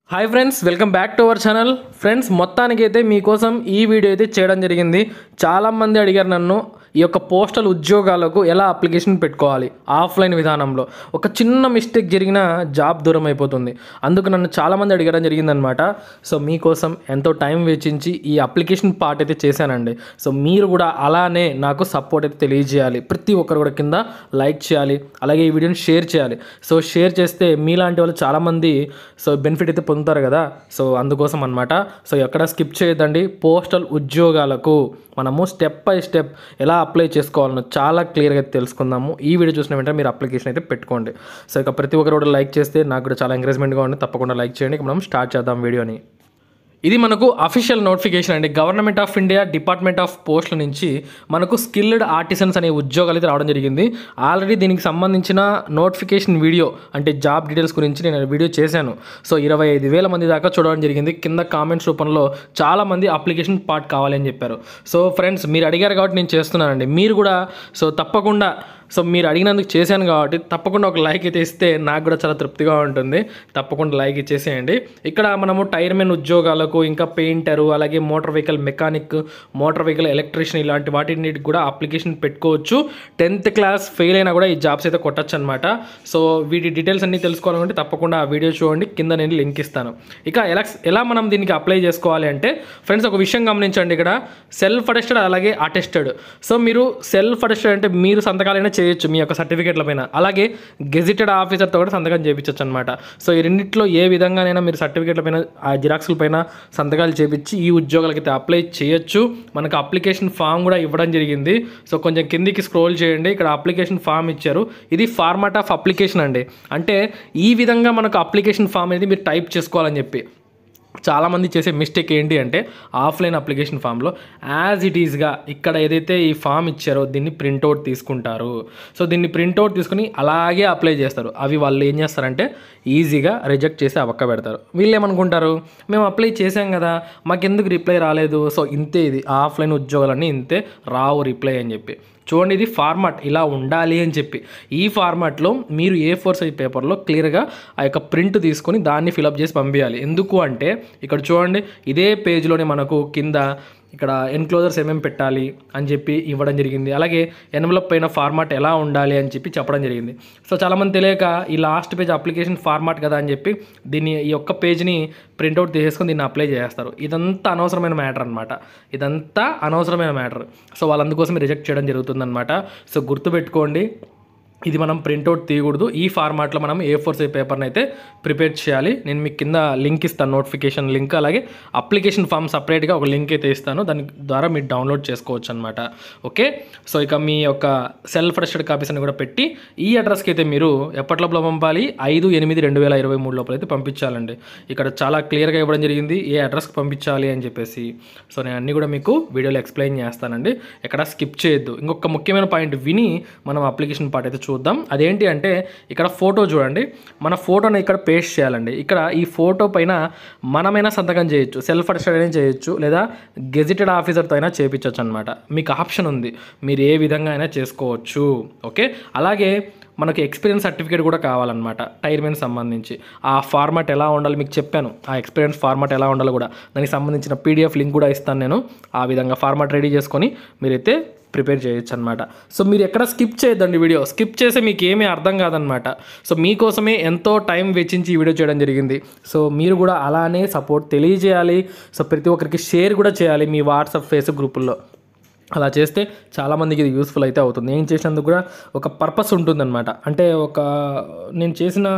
Hi friends welcome back to our channel friends మొత్తానికి అయితే మీకోసం ఈ వీడియో అయితే చేయడం జరిగింది చాలామంది అడిగారు నన్ను ఈ యొక్క పోస్టల్ ఉద్యోగాలకు ఎలా అప్లికేషన్ పెట్టుకోవాలి ఆఫ్లైన్ విధానంలో ఒక చిన్న మిస్టేక్ జరిగిన జాబ్ దూరం అయిపోతుంది అందుకు నన్ను చాలామంది అడగడం జరిగిందనమాట సో మీకోసం ఎంతో టైం వెచ్చించి ఈ అప్లికేషన్ పార్ట్ అయితే చేశానండి సో మీరు కూడా అలానే నాకు సపోర్ట్ అయితే తెలియజేయాలి ప్రతి ఒక్కరు కూడా కింద లైక్ చేయాలి అలాగే ఈ వీడియోని షేర్ చేయాలి సో షేర్ చేస్తే మీలాంటి వాళ్ళు చాలామంది సో బెనిఫిట్ అయితే పొందుతారు కదా సో అందుకోసం అనమాట సో ఎక్కడ స్కిప్ చేయొద్దండి పోస్టల్ ఉద్యోగాలకు మనము స్టెప్ బై స్టెప్ ఎలా అప్లై చేసుకోవాలనో చాలా క్లియర్గా తెలుసుకుందాము ఈ వీడియో చూసిన వెంటనే మీరు అప్లికేషన్ అయితే పెట్టుకోండి సో ఇక ప్రతి ఒక్కరు కూడా లైక్ చేస్తే నాకు కూడా చాలా ఎంకరేజ్మెంట్గా ఉంది తప్పకుండా లైక్ చేయండి ఇక మనం స్టార్ట్ చేద్దాం వీడియోని ఇది మనకు అఫీషియల్ నోటిఫికేషన్ అండి government of India department of పోస్ట్ల నుంచి మనకు స్కిల్డ్ ఆర్టిసన్స్ అనే ఉద్యోగాలు అయితే రావడం జరిగింది ఆల్రెడీ దీనికి సంబంధించిన నోటిఫికేషన్ వీడియో అంటే జాబ్ డీటెయిల్స్ గురించి నేను వీడియో చేశాను సో ఇరవై ఐదు వేల మంది దాకా చూడడం జరిగింది కింద కామెంట్స్ రూపంలో చాలామంది అప్లికేషన్ పార్ట్ కావాలి అని చెప్పారు సో ఫ్రెండ్స్ మీరు అడిగారు కాబట్టి నేను చేస్తున్నానండి మీరు కూడా సో తప్పకుండా సో మీరు అడిగినందుకు చేశాను కాబట్టి తప్పకుండా ఒక లైక్ అయితే ఇస్తే నాకు కూడా చాలా తృప్తిగా ఉంటుంది తప్పకుండా లైక్ ఇచ్చేసేయండి ఇక్కడ మనము టైర్మెన్ ఉద్యోగాలకు ఇంకా పెయింటరు అలాగే motor vehicle mechanic motor vehicle electrician ఇలాంటి వాటిన్నిటికి కూడా అప్లికేషన్ పెట్టుకోవచ్చు టెన్త్ క్లాస్ ఫెయిల్ అయినా కూడా ఈ జాబ్స్ అయితే కొట్టచ్చు అనమాట సో వీటి డీటెయిల్స్ అన్నీ తెలుసుకోవాలంటే తప్పకుండా ఆ వీడియో చూడండి కింద నేను లింక్ ఇస్తాను ఇక ఎలా ఎలా మనం దీనికి అప్లై చేసుకోవాలి అంటే ఫ్రెండ్స్ ఒక విషయం గమనించండి ఇక్కడ సెల్ఫ్ అటెస్టెడ్ అలాగే అటెస్టెడ్ సో మీరు సెల్ఫ్ అటెస్టెడ్ అంటే మీరు సంతకాలైనా చేయొచ్చు మీ యొక్క సర్టిఫికేట్ల పైన అలాగే గెజిటెడ్ ఆఫీసర్తో కూడా సంతకం చేయించవచ్చు అనమాట సో ఈ రెండిట్లో ఏ విధంగానైనా మీరు సర్టిఫికేట్ల పైన ఆ జిరాక్స్ల పైన సంతకాలు చేపించి ఈ ఉద్యోగాలకి అయితే అప్లై చేయొచ్చు మనకు అప్లికేషన్ ఫామ్ కూడా ఇవ్వడం జరిగింది సో కొంచెం కిందికి స్క్రోల్ చేయండి ఇక్కడ అప్లికేషన్ ఫామ్ ఇచ్చారు ఇది ఫార్మాట్ ఆఫ్ అప్లికేషన్ అండి అంటే ఈ విధంగా మనకు అప్లికేషన్ ఫామ్ అనేది మీరు టైప్ చేసుకోవాలని చెప్పి చాలామంది చేసే మిస్టేక్ ఏంటి అంటే ఆఫ్లైన్ అప్లికేషన్ ఫామ్లో యాజ్ ఇట్ ఈస్గా ఇక్కడ ఏదైతే ఈ ఫామ్ ఇచ్చారో దీన్ని ప్రింట్అవుట్ తీసుకుంటారు సో దీన్ని ప్రింట్అవుట్ తీసుకుని అలాగే అప్లై చేస్తారు అవి వాళ్ళు ఏం చేస్తారంటే ఈజీగా రిజెక్ట్ చేసి అవక్క పెడతారు వీళ్ళు ఏమనుకుంటారు మేము అప్లై చేసాం కదా మాకెందుకు రిప్లై రాలేదు సో ఇంతే ఇది ఆఫ్లైన్ ఉద్యోగాలన్నీ ఇంతే రావు రిప్లై అని చెప్పి చూడండి ఇది ఫార్మాట్ ఇలా ఉండాలి అని చెప్పి ఈ ఫార్మాట్లో మీరు ఏ ఫోర్ సైజ్ పేపర్లో క్లియర్గా ఆ యొక్క ప్రింట్ తీసుకొని దాన్ని ఫిలప్ చేసి పంపించాలి ఎందుకు అంటే ఇక్కడ చూడండి ఇదే పేజ్లోనే మనకు కింద ఇక్కడ ఎన్క్లోజర్స్ ఏమేమి పెట్టాలి అని చెప్పి ఇవ్వడం జరిగింది అలాగే ఎన్వలప్ పైన ఫార్మాట్ ఎలా ఉండాలి అని చెప్పి చెప్పడం జరిగింది సో చాలామంది తెలియక ఈ లాస్ట్ పేజ్ అప్లికేషన్ ఫార్మాట్ కదా అని చెప్పి దీన్ని ఈ ఒక్క పేజ్ని ప్రింట్అవుట్ తీసేసుకొని దీన్ని అప్లై చేస్తారు ఇదంతా అనవసరమైన మ్యాటర్ అనమాట ఇదంతా అనవసరమైన మ్యాటర్ సో వాళ్ళందుకోసం రిజెక్ట్ చేయడం జరుగుతుందన్నమాట సో గుర్తుపెట్టుకోండి ఇది మనం ప్రింట్అవుట్ తీయకూడదు ఈ ఫార్మాట్లో మనం ఏ ఫోర్ సైజ్ పేపర్ని అయితే ప్రిపేర్ చేయాలి నేను మీకు కింద లింక్ ఇస్తాను నోటిఫికేషన్ లింక్ అలాగే అప్లికేషన్ ఫామ్ సపరేట్గా ఒక లింక్ అయితే ఇస్తాను దాని ద్వారా మీరు డౌన్లోడ్ చేసుకోవచ్చు అనమాట ఓకే సో ఇక మీ యొక్క సెల్ఫ్ అటెస్టెడ్ కాపీస్ అని కూడా పెట్టి ఈ అడ్రస్కి అయితే మీరు ఎప్పటి లోపల పంపాలి ఐదు ఎనిమిది రెండు వేల ఇరవై మూడు లోపల అయితే పంపించాలండి ఇక్కడ చాలా క్లియర్గా ఇవ్వడం జరిగింది ఏ అడ్రస్కి పంపించాలి అని చెప్పేసి సో నేను అన్నీ కూడా మీకు వీడియోలో ఎక్స్ప్లెయిన్ చేస్తానండి ఎక్కడ స్కిప్ చేయొద్దు ఇంకొక ముఖ్యమైన పాయింట్ విని మనం అప్లికేషన్ పార్ట్ అయితే చూద్దాం అదేంటి అంటే ఇక్కడ ఫోటో చూడండి మన ఫోటోని ఇక్కడ పేస్ట్ చేయాలండి ఇక్కడ ఈ ఫోటో పైన మనమైనా సంతకం చేయొచ్చు సెల్ఫ్ అటెస్టెడ్ అయినా చేయొచ్చు లేదా గెజిటెడ్ ఆఫీసర్తో అయినా చేయించవచ్చు అనమాట మీకు ఆప్షన్ ఉంది మీరు ఏ విధంగా అయినా చేసుకోవచ్చు ఓకే అలాగే మనకి ఎక్స్పీరియన్స్ సర్టిఫికేట్ కూడా కావాలన్నమాట టైర్మెన్ సంబంధించి ఆ ఫార్మాట్ ఎలా ఉండాలి మీకు చెప్పాను ఆ ఎక్స్పీరియన్స్ ఫార్మాట్ ఎలా ఉండాలో కూడా దానికి సంబంధించిన పీడిఎఫ్ లింక్ కూడా ఇస్తాను నేను ఆ విధంగా ఫార్మాట్ రెడీ చేసుకొని మీరైతే ప్రిపేర్ చేయొచ్చు అనమాట సో మీరు ఎక్కడ స్కిప్ చేయొద్దండి వీడియో స్కిప్ చేస్తే మీకు ఏమీ అర్థం కాదనమాట సో మీకోసమే ఎంతో టైం వెచ్చించి ఈ వీడియో చేయడం జరిగింది సో మీరు కూడా అలానే సపోర్ట్ తెలియజేయాలి సో ప్రతి ఒక్కరికి షేర్ కూడా చేయాలి మీ వాట్సాప్ ఫేస్బుక్ గ్రూపుల్లో అలా చేస్తే చాలామందికి ఇది యూస్ఫుల్ అయితే అవుతుంది నేను చేసినందుకు కూడా ఒక పర్పస్ ఉంటుందన్నమాట అంటే ఒక నేను చేసిన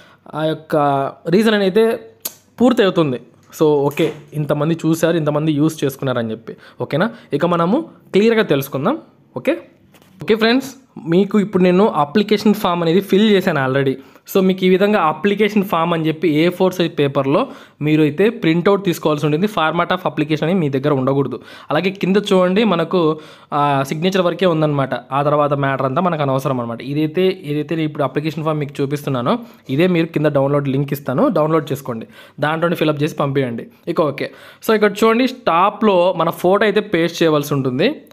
ఆ యొక్క రీజన్ అయితే పూర్తి అవుతుంది సో ఓకే ఇంతమంది చూశారు ఇంతమంది యూస్ చేసుకున్నారని చెప్పి ఓకేనా ఇక మనము క్లియర్గా తెలుసుకుందాం ఓకే ఓకే ఫ్రెండ్స్ మీకు ఇప్పుడు నేను అప్లికేషన్ ఫామ్ అనేది ఫిల్ చేశాను ఆల్రెడీ సో మీకు ఈ విధంగా అప్లికేషన్ ఫామ్ అని చెప్పి ఏ ఫోర్ సైజ్ పేపర్లో మీరు అయితే ప్రింట్అవుట్ తీసుకోవాల్సి ఉంటుంది ఫార్మాట్ ఆఫ్ అప్లికేషన్ అని మీ దగ్గర ఉండకూడదు అలాగే కింద చూడండి మనకు సిగ్నేచర్ వరకే ఉందన్నమాట ఆ తర్వాత మ్యాటర్ అంతా మనకు అనవసరం అనమాట ఇదైతే ఏదైతే ఇప్పుడు అప్లికేషన్ ఫామ్ మీకు చూపిస్తున్నానో ఇదే మీరు కింద డౌన్లోడ్ లింక్ ఇస్తాను డౌన్లోడ్ చేసుకోండి దాంట్లోనే ఫిలప్ చేసి పంపించండి ఇక ఓకే సో ఇక్కడ చూడండి టాప్లో మన ఫోటో అయితే పేస్ట్ చేయవలసి ఉంటుంది ఆ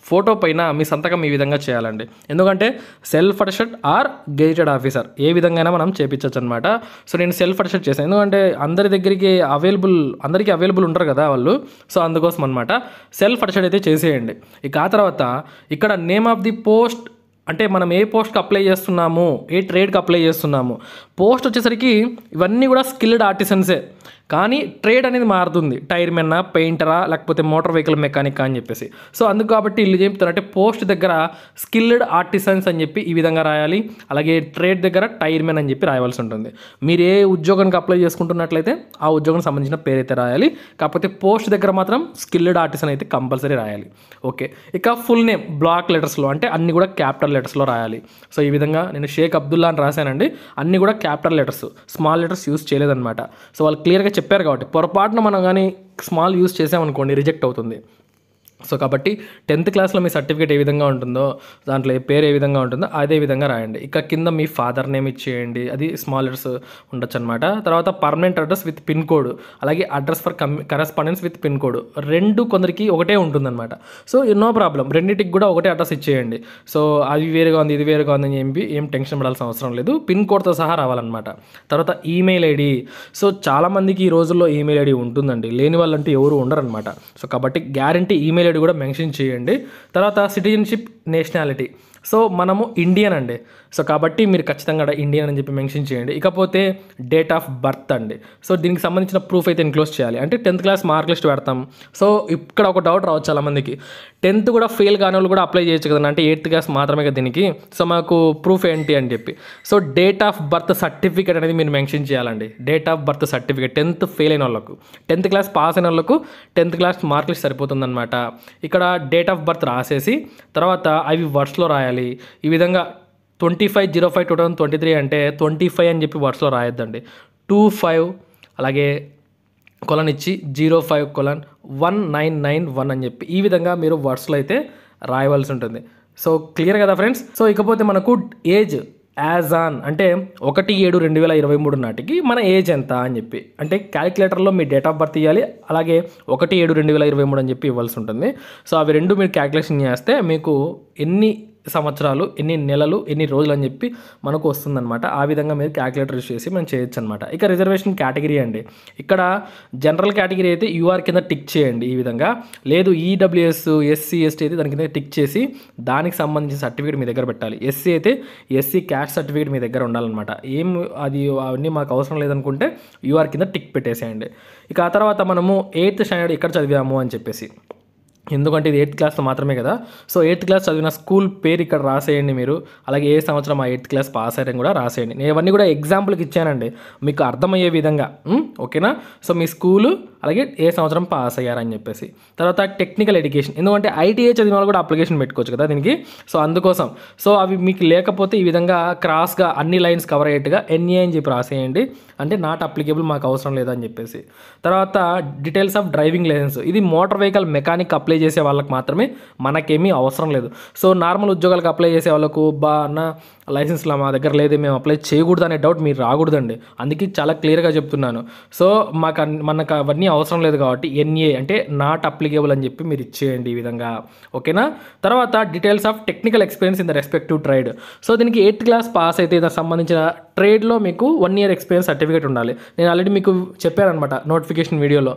ఫోటో పైన మీ సంతకం ఈ విధంగా చేయాలండి ఎందుకంటే self attested or gazetted officer ఏ విధంగా అయినా మనం చేపించవచ్చు అనమాట సో నేను సెల్ఫ్ అటెస్టెడ్ చేశాను ఎందుకంటే అందరి దగ్గరికి అవైలబుల్ అందరికీ అవైలబుల్ ఉంటారు కదా వాళ్ళు సో అందుకోసం అనమాట సెల్ఫ్ అటెస్టెడ్ అయితే చేసేయండి ఇక ఆ తర్వాత ఇక్కడ నేమ్ ఆఫ్ ది పోస్ట్ అంటే మనం ఏ పోస్ట్కి అప్లై చేస్తున్నాము ఏ ట్రేడ్కి అప్లై చేస్తున్నాము పోస్ట్ వచ్చేసరికి ఇవన్నీ కూడా స్కిల్డ్ ఆర్టిసన్సే కానీ ట్రేడ్ అనేది మారుతుంది టైర్ మెన్నా పెయింటరా లేకపోతే మోటార్ వెహికల్ మెకానిక్ అని చెప్పేసి సో అందుకు కాబట్టి వీళ్ళు ఏం చెప్తారంటే పోస్ట్ దగ్గర స్కిల్డ్ ఆర్టిసన్స్ అని చెప్పి ఈ విధంగా రాయాలి అలాగే ట్రేడ్ దగ్గర టైర్ మెన్ అని చెప్పి రాయవలసి ఉంటుంది మీరు ఏ ఉద్యోగానికి అప్లై చేసుకుంటున్నట్లయితే ఆ ఉద్యోగం సంబంధించిన పేరు అయితే రాయాలి కాకపోతే పోస్ట్ దగ్గర మాత్రం స్కిల్డ్ ఆర్టిసన్ అయితే కంపల్సరీ రాయాలి ఓకే ఇక ఫుల్ నేమ్ బ్లాక్ లెటర్స్లో అంటే అన్ని కూడా క్యాపిటల్ లెటర్స్లో రాయాలి సో ఈ విధంగా నేను షేక్ అబ్దుల్లా అని రాశానండి అన్ని కూడా capital letters small letters use చేయలేదన్నమాట సో వాళ్ళు క్లియర్గా చెప్పారు కాబట్టి పొరపాటున మనం కానీ స్మాల్ యూస్ చేసామనుకోండి రిజెక్ట్ అవుతుంది సో కాబట్టి టెన్త్ క్లాస్లో మీ సర్టిఫికేట్ ఏ విధంగా ఉంటుందో దాంట్లో ఏ పేరు ఏ విధంగా ఉంటుందో అదే విధంగా రాయండి ఇక కింద మీ ఫాదర్ నేమ్ ఇచ్చేయండి అది స్మాల్ లెటర్స్ ఉండొచ్చు అనమాట తర్వాత permanent address with pin code అలాగే address for come correspondence with pin code రెండు కొందరికి ఒకటే ఉంటుందన్నమాట సో నో ప్రాబ్లం రెండింటికి కూడా ఒకటే అడ్రస్ ఇచ్చేయండి సో అది వేరుగా ఉంది ఇది వేరుగా ఉందని చెప్పి ఏం టెన్షన్ పడాల్సిన అవసరం లేదు పిన్ కోడ్తో సహా రావాలన్నమాట తర్వాత ఈమెయిల్ ఐడి సో చాలామందికి ఈ రోజుల్లో ఈమెయిల్ ఐడి ఉంటుందండి లేని వాళ్ళంటూ ఎవరు ఉండరనమాట సో కాబట్టి గ్యారంటీ ఈమెయిల్ ఐడి కూడా మెన్షన్ చేయండి తర్వాత సిటిజన్షిప్ నేషనాలిటీ సో మనము ఇండియన్ అండి సో కాబట్టి మీరు ఖచ్చితంగా ఇండియన్ అని చెప్పి మెన్షన్ చేయండి ఇకపోతే డేట్ ఆఫ్ బర్త్ అండి సో దీనికి సంబంధించిన ప్రూఫ్ అయితే ఎన్క్లోజ్ చేయాలి అంటే టెన్త్ క్లాస్ మార్క్ లిస్ట్ పెడతాం సో ఇక్కడ ఒక డౌట్ రావచ్చు చాలామందికి టెన్త్ కూడా ఫెయిల్ కాని వాళ్ళు కూడా అప్లై చేయొచ్చు కదండి అంటే ఎయిత్ క్లాస్ మాత్రమే కదా దీనికి సో మాకు ప్రూఫ్ ఏంటి అని చెప్పి so date of birth certificate అనేది మీరు మెన్షన్ చేయాలండి date of birth certificate tenth fail అయిన వాళ్ళకు టెన్త్ క్లాస్ పాస్ అయిన వాళ్ళకు టెన్త్ క్లాస్ మార్క్ లిస్ట్ సరిపోతుందన్నమాట ఇక్కడ డేట్ ఆఫ్ బర్త్ రాసేసి తర్వాత అవి వర్డ్స్లో రాయాలి ఈ విధంగా twenty five zero five two thousand twenty three అంటే ట్వంటీ ఫైవ్ అని చెప్పి వర్డ్స్లో రాయొద్దండి టూ ఫైవ్ అలాగే కొలన్ ఇచ్చి zero five colon one nine nine one అని చెప్పి ఈ విధంగా మీరు వర్డ్స్లో అయితే రాయవలసి ఉంటుంది సో క్లియర్ కదా ఫ్రెండ్స్ సో ఇకపోతే మనకు ఏజ్ యాజ్ ఆన్ అంటే ఒకటి ఏడు రెండు వేల ఇరవై మూడు నాటికి మన ఏజ్ ఎంత అని చెప్పి అంటే క్యాలిక్యులేటర్లో మీ డేట్ ఆఫ్ బర్త్ ఇవ్వాలి అలాగే ఒకటి ఏడు రెండు వేల ఇరవై మూడు అని చెప్పి ఇవ్వాల్సి ఉంటుంది సో అవి రెండు మీరు క్యాలిక్యులేషన్ చేస్తే మీకు ఎన్ని సంవత్సరాలు ఎన్ని నెలలు ఎన్ని రోజులు అని చెప్పి మనకు వస్తుందన్నమాట ఆ విధంగా మీరు క్యాలిక్యులేటర్ యూస్ చేసి మనం చేయొచ్చు అనమాట ఇక రిజర్వేషన్ కేటగిరీ అండి ఇక్కడ జనరల్ కేటగిరీ అయితే యూఆర్ కింద టిక్ చేయండి ఈ విధంగా లేదు ఈడబ్ల్యూఎస్ ఎస్సీ ఎస్టీ అయితే దాని కింద టిక్ చేసి దానికి సంబంధించిన సర్టిఫికేట్ మీ దగ్గర పెట్టాలి ఎస్సీ అయితే ఎస్సీ క్యాస్ట్ సర్టిఫికేట్ మీ దగ్గర ఉండాలన్నమాట ఏం అది అవన్నీ మాకు అవసరం లేదనుకుంటే యూఆర్ కింద టిక్ పెట్టేసేయండి ఇక ఆ తర్వాత మనము ఎయిత్ స్టాండర్డ్ ఇక్కడ చదివాము అని చెప్పేసి ఎందుకంటే ఇది ఎయిత్ క్లాస్లో మాత్రమే కదా సో ఎయిత్ క్లాస్ చదివిన స్కూల్ పేరు ఇక్కడ రాసేయండి మీరు అలాగే ఏ సంవత్సరం ఆ ఎయిత్ క్లాస్ పాస్ అయ్యారని కూడా రాసేయండి నేను ఇవన్నీ కూడా ఎగ్జాంపుల్కి ఇచ్చానండి మీకు అర్థమయ్యే విధంగా ఉం? ఓకేనా సో మీ స్కూలు అలాగే ఏ సంవత్సరం పాస్ అయ్యారని చెప్పేసి తర్వాత టెక్నికల్ ఎడ్యుకేషన్ ఎందుకంటే ఐటీఐ చదివిన వాళ్ళు కూడా అప్లికేషన్ పెట్టుకోవచ్చు కదా దీనికి సో అందుకోసం సో అవి మీకు లేకపోతే ఈ విధంగా క్రాస్గా అన్ని లైన్స్ కవర్ అయ్యేట్టుగా ఎన్ఏ అని చెప్పి రాసేయండి అంటే నాట్ అప్లికేబుల్ మాకు అవసరం లేదని చెప్పేసి తర్వాత డీటెయిల్స్ ఆఫ్ డ్రైవింగ్ లైసెన్స్ ఇది మోటార్ వెహికల్ మెకానిక్ అప్లై చేసే వాళ్ళకి మాత్రమే మనకేమీ అవసరం లేదు సో నార్మల్ ఉద్యోగాలకు అప్లై చేసే వాళ్ళకు బా అన్న లైసెన్స్లా మా దగ్గర లేదు మేము అప్లై చేయకూడదు అనే డౌట్ మీరు రాకూడదండి అందుకే చాలా క్లియర్గా చెప్తున్నాను సో మాకు అన్- మనకు అవన్నీ అవసరం లేదు కాబట్టి ఎన్ఏ అంటే నాట్ అప్లికేబుల్ అని చెప్పి మీరు ఇచ్చేయండి ఈ విధంగా ఓకేనా తర్వాత details of technical experience in the respective trade so దీనికి ఎయిత్ క్లాస్ పాస్ అయితే దానికి సంబంధించిన ట్రేడ్లో మీకు వన్ ఇయర్ ఎక్స్పీరియన్స్ సర్టిఫికేట్ ఉండాలి నేను ఆల్రెడీ మీకు చెప్పాను అనమాట నోటిఫికేషన్ వీడియోలో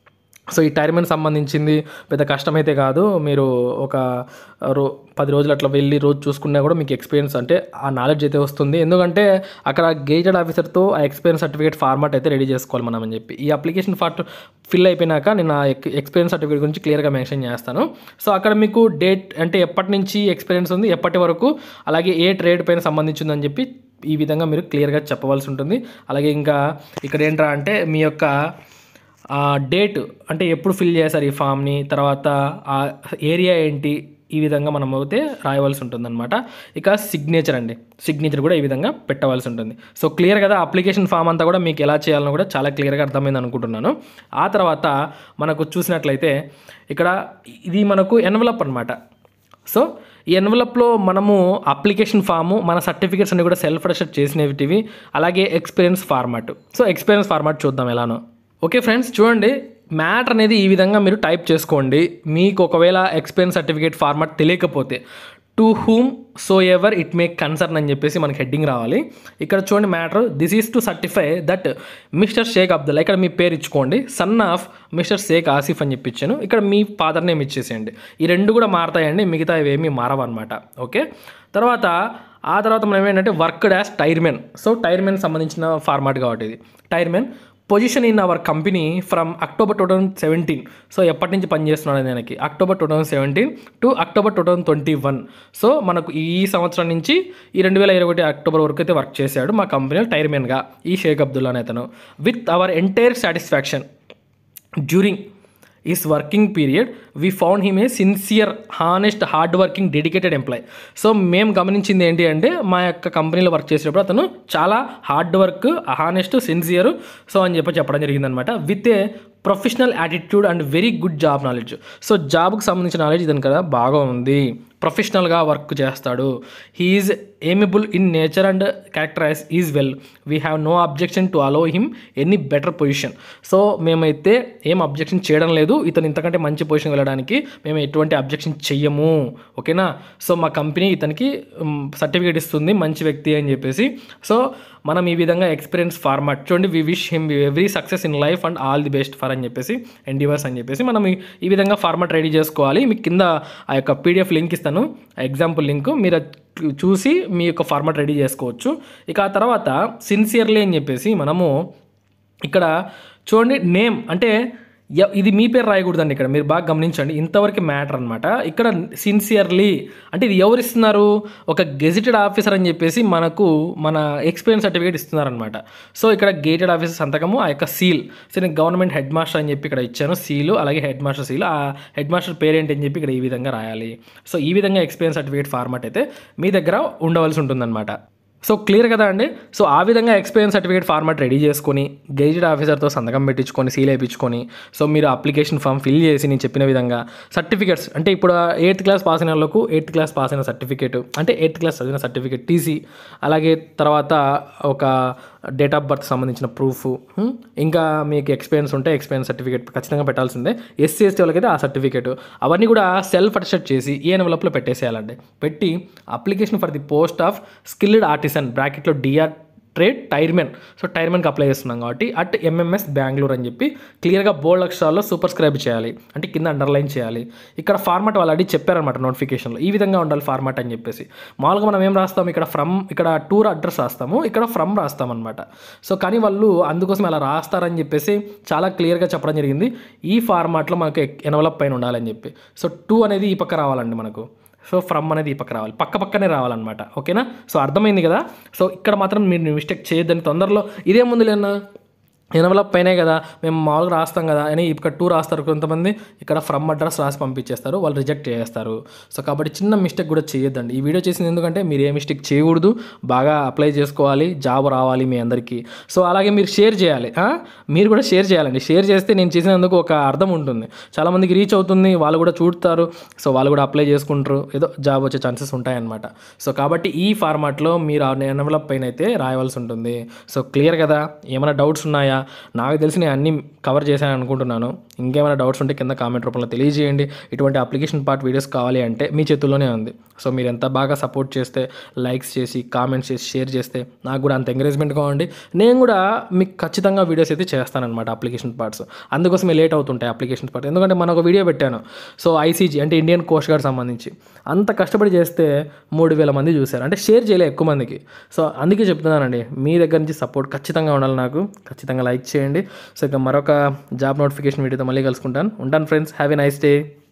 సో ఈ టైర్మెంట్ సంబంధించింది పెద్ద కష్టమైతే కాదు మీరు ఒక రో పది రోజులు అట్లా వెళ్ళి రోజు చూసుకున్నా కూడా మీకు ఎక్స్పీరియన్స్ అంటే ఆ నాలెడ్జ్ అయితే వస్తుంది ఎందుకంటే అక్కడ గేటెడ్ ఆఫీసర్తో ఆ ఎక్స్పీరియన్స్ సర్టిఫికేట్ ఫార్మాట్ అయితే రెడీ చేసుకోవాలి మనం అని చెప్పి ఈ అప్లికేషన్ ఫార్ట్ ఫిల్ అయిపోయినాక నేను ఆ ఎక్స్పీరియన్స్ సర్టిఫికేట్ గురించి క్లియర్గా మెన్షన్ చేస్తాను సో అక్కడ మీకు డేట్ అంటే ఎప్పటి నుంచి ఎక్స్పీరియన్స్ ఉంది ఎప్పటి వరకు అలాగే ఏ ట్రేడ్ పైన సంబంధించిందని చెప్పి ఈ విధంగా మీరు క్లియర్గా చెప్పవలసి ఉంటుంది అలాగే ఇంకా ఇక్కడ ఏంట్రా అంటే మీ యొక్క ఆ డేట్ అంటే ఎప్పుడు ఫిల్ చేశారు ఈ ఫామ్ని తర్వాత ఆ ఏరియా ఏంటి ఈ విధంగా మనం అయితే రాయవలసి ఉంటుందన్నమాట ఇక సిగ్నేచర్ అండి సిగ్నేచర్ కూడా ఈ విధంగా పెట్టవలసి ఉంటుంది సో క్లియర్ కదా అప్లికేషన్ ఫామ్ అంతా కూడా మీకు ఎలా చేయాలని కూడా చాలా క్లియర్గా అర్థమైంది అనుకుంటున్నాను ఆ తర్వాత మనకు చూసినట్లయితే ఇక్కడ ఇది మనకు ఎన్వలప్ అనమాట సో ఈ ఎన్వలప్లో మనము అప్లికేషన్ ఫాము మన సర్టిఫికేట్స్ అన్ని కూడా సెల్ఫ్ రెసిప్ట్ చేసినవి అలాగే experience format so experience format చూద్దాం ఎలానో ఓకే ఫ్రెండ్స్ చూడండి మ్యాటర్ అనేది ఈ విధంగా మీరు టైప్ చేసుకోండి మీకు ఒకవేళ ఎక్స్పీరియన్స్ సర్టిఫికేట్ ఫార్మాట్ తెలియకపోతే to whomsoever it make concern అని చెప్పేసి మనకి హెడ్డింగ్ రావాలి ఇక్కడ చూడండి matter this is to certify that mister Sheikh Abdullah ఇక్కడ మీ పేరు ఇచ్చుకోండి son of mister Sheikh Asif అని చెప్పి ఇచ్చాను ఇక్కడ మీ ఫాదర్ నేమ్ ఇచ్చేసేయండి ఈ రెండు కూడా మారతాయండి మిగతా ఇవేమీ మారవన్నమాట ఓకే తర్వాత ఆ తర్వాత మనం ఏంటంటే work dash tyreman so tyreman సంబంధించిన ఫార్మాట్ కాబట్టి ఇది tyreman position in our company from October two thousand seventeen so ఎప్పటి నుంచి పనిచేస్తున్నాడు దానికి October two thousand seventeen to October two thousand twenty one so మనకు ఈ సంవత్సరం నుంచి ఈ రెండు వేల ఇరవై ఒకటి అక్టోబర్ వరకు అయితే వర్క్ చేశాడు మా కంపెనీలో టైర్మెన్గా ఈ షేక్ అబ్దుల్లా అనే అతను with our entire satisfaction during his working period we found him a sincere honest hard working dedicated employee so మేము గమనించింది ఏంటి అంటే మా యొక్క కంపెనీలో వర్క్ చేసేటప్పుడు అతను చాలా hard work honest sincere so అని చెప్పి చెప్పడం జరిగిందనమాట with a professional attitude and very good job knowledge so జాబ్కి సంబంధించిన నాలెడ్జ్ ఇతను కదా బాగా ఉంది ప్రొఫెషనల్గా వర్క్ చేస్తాడు he is amiable in nature and characterize is well we have no objection to allow him any better position so మేమైతే ఏం అబ్జెక్షన్ చేయడం లేదు ఇతను ఇంతకంటే మంచి పొజిషన్ వెళ్ళడానికి మేము ఎటువంటి అబ్జెక్షన్ చెయ్యము ఓకేనా సో మా కంపెనీ ఇతనికి సర్టిఫికేట్ ఇస్తుంది మంచి వ్యక్తి అని చెప్పేసి సో మనం ఈ విధంగా ఎక్స్పీరియన్స్ ఫార్మాట్ చూడండి we wish him every success in life and all the best for అని చెప్పేసి ఎండివర్స్ అని చెప్పేసి మనం ఈ- ఈ విధంగా ఫార్మాట్ రెడీ చేసుకోవాలి మీకు కింద ఆ యొక్క పీడిఎఫ్ లింక్ ఇస్తాను ఎగ్జాంపుల్ లింక్ మీరు అది చూ- చూసి మీ యొక్క ఫార్మాట్ రెడీ చేసుకోవచ్చు ఇక ఆ తర్వాత సిన్సియర్లీ అని చెప్పేసి మనము ఇక్కడ చూడండి నేమ్ అంటే ఎ- ఇది మీ పేరు రాయకూడదండి ఇక్కడ మీరు బాగా గమనించండి ఇంతవరకు మ్యాటర్ అనమాట ఇక్కడ సిన్సియర్లీ అంటే ఇది ఎవరు ఇస్తున్నారు ఒక గెజిటెడ్ ఆఫీసర్ అని చెప్పేసి మనకు మన ఎక్స్పీరియన్స్ సర్టిఫికేట్ ఇస్తున్నారనమాట సో ఇక్కడ గేటెడ్ ఆఫీసర్ సంతకము ఆ యొక్క సీల్ సో నేను గవర్నమెంట్ హెడ్ మాస్టర్ అని చెప్పి ఇక్కడ ఇచ్చాను సీలు అలాగే హెడ్ మాస్టర్ సీల్ ఆ హెడ్ మాస్టర్ పేరేంటి అని చెప్పి ఇక్కడ ఈ విధంగా రాయాలి సో ఈ విధంగా ఎక్స్పీరియన్స్ సర్టిఫికేట్ ఫార్మాట్ అయితే మీ దగ్గర ఉండవలసి ఉంటుందన్నమాట సో క్లియర్ కదా అండి సో ఆ విధంగా ఎక్స్పీరియన్స్ సర్టిఫికేట్ ఫార్మాట్ రెడీ చేసుకొని గెజిటెడ్ ఆఫీసర్తో సంతకం పెట్టించుకొని సీల్ వేయించుకొని సో మీరు అప్లికేషన్ ఫామ్ ఫిల్ చేసి నేను చెప్పిన విధంగా సర్టిఫికేట్స్ అంటే ఇప్పుడు ఎయిత్ క్లాస్ పాస్ అయిన వాళ్ళకు ఎయిత్ క్లాస్ పాస్ అయిన సర్టిఫికేట్ అంటే ఎయిత్ క్లాస్ చదివిన సర్టిఫికేట్ టీసీ అలాగే తర్వాత ఒక డేట్ ఆఫ్ బర్త్ సంబంధించిన ప్రూఫ్ ఇంకా మీకు ఎక్స్పీరియన్స్ ఉంటే ఎక్స్పీరియన్స్ సర్టిఫికేట్ ఖచ్చితంగా పెట్టాల్సిందే ఎస్సీ ఎస్టీ వాళ్ళకైతే ఆ సర్టిఫికేట్ అవన్నీ కూడా సెల్ఫ్ అటెస్టెడ్ చేసి ఈ ఎన్వలప్లో పెట్టేసేయాలండి పెట్టి application for the post of skilled artisan బ్రాకెట్లో డిఆర్ ట్రేడ్ టైర్మెన్ సో టైర్మెన్కి అప్లై చేస్తున్నాం కాబట్టి అట్ ఎంఎంఎస్ బెంగళూరు అని చెప్పి క్లియర్గా బోల్డ్ అక్షరాల్లో సూపర్ స్క్రైబ్ చేయాలి అంటే కింద అండర్లైన్ చేయాలి ఇక్కడ ఫార్మాట్ వాళ్ళు అడిగి చెప్పారనమాట నోటిఫికేషన్లో ఈ విధంగా ఉండాలి ఫార్మాట్ అని చెప్పేసి మామూలుగా మనం ఏం రాస్తాం ఇక్కడ ఫ్రమ్ ఇక్కడ టూర్ అడ్రస్ రాస్తాము ఇక్కడ ఫ్రమ్ రాస్తాం అనమాట సో కానీ వాళ్ళు అందుకోసం అలా రాస్తారని చెప్పేసి చాలా క్లియర్గా చెప్పడం జరిగింది ఈ ఫార్మాట్లో మనకు ఎనవలప్ పైన ఉండాలని చెప్పి సో టూ అనేది ఈ పక్క రావాలండి మనకు సో ఫ్రమ్ అనేది ఈ పక్క రావాలి పక్క పక్కనే రావాలన్నమాట ఓకేనా సో అర్థమైంది కదా సో ఇక్కడ మాత్రం మీరు మిస్టేక్ చేయొద్దని తొందరలో ఇదే ముందు లేనా ఎనవలప్ పైనే కదా మేము మామూలుగా రాస్తాం కదా అని ఇక్కడ టూ రాస్తారు కొంతమంది ఇక్కడ ఫ్రమ్ అడ్రస్ రాసి పంపించేస్తారు వాళ్ళు రిజెక్ట్ చేస్తారు సో కాబట్టి చిన్న మిస్టేక్ కూడా చేయొద్దండి ఈ వీడియో చేసింది ఎందుకంటే మీరు ఏ మిస్టేక్ చేయకూడదు బాగా అప్లై చేసుకోవాలి జాబ్ రావాలి మీ అందరికీ సో అలాగే మీరు షేర్ చేయాలి ఆ? మీరు కూడా షేర్ చేయాలండి షేర్ చేస్తే నేను చేసినందుకు ఒక అర్థం ఉంటుంది చాలామందికి రీచ్ అవుతుంది వాళ్ళు కూడా చూడతారు సో వాళ్ళు కూడా అప్లై చేసుకుంటారు ఏదో జాబ్ వచ్చే ఛాన్సెస్ ఉంటాయన్నమాట సో కాబట్టి ఈ ఫార్మాట్లో మీరు ఆ ఎన్వలప్ పైన అయితే రాయవలసి ఉంటుంది సో క్లియర్ కదా ఏమైనా డౌట్స్ ఉన్నాయా నాకు తెలిసి నేను అన్ని కవర్ చేశాను అనుకుంటున్నాను ఇంకేమైనా డౌట్స్ ఉంటే కింద కామెంట్ రూపంలో తెలియజేయండి ఇటువంటి అప్లికేషన్ పార్ట్ వీడియోస్ కావాలి అంటే మీ చేతుల్లోనే ఉంది సో మీరు ఎంత బాగా సపోర్ట్ చేస్తే లైక్స్ చేసి కామెంట్స్ చేసి షేర్ చేస్తే నాకు కూడా అంత ఎంకరేజ్మెంట్గా ఉండి నేను కూడా మీకు ఖచ్చితంగా వీడియోస్ అయితే చేస్తానన్నమాట అప్లికేషన్ పార్ట్స్ అందుకోసమే లేట్ అవుతుంటాయి అప్లికేషన్ పార్ట్ ఎందుకంటే మన ఒక వీడియో పెట్టాను సో ఐసీజీ అంటే ఇండియన్ కోస్ట్ గార్డ్ సంబంధించి అంత కష్టపడి చేస్తే మూడు వేల మంది చూశారు అంటే షేర్ చేయలే ఎక్కువ మందికి సో అందుకే చెప్తున్నానండి మీ దగ్గర నుంచి సపోర్ట్ ఖచ్చితంగా ఉండాలి నాకు ఖచ్చితంగా లైక్ చేయండి సో ఇక మరొక జాబ్ నోటిఫికేషన్ వీడియోతో మళ్ళీ కలుసుకుంటాను ఉంటాను friends have a nice day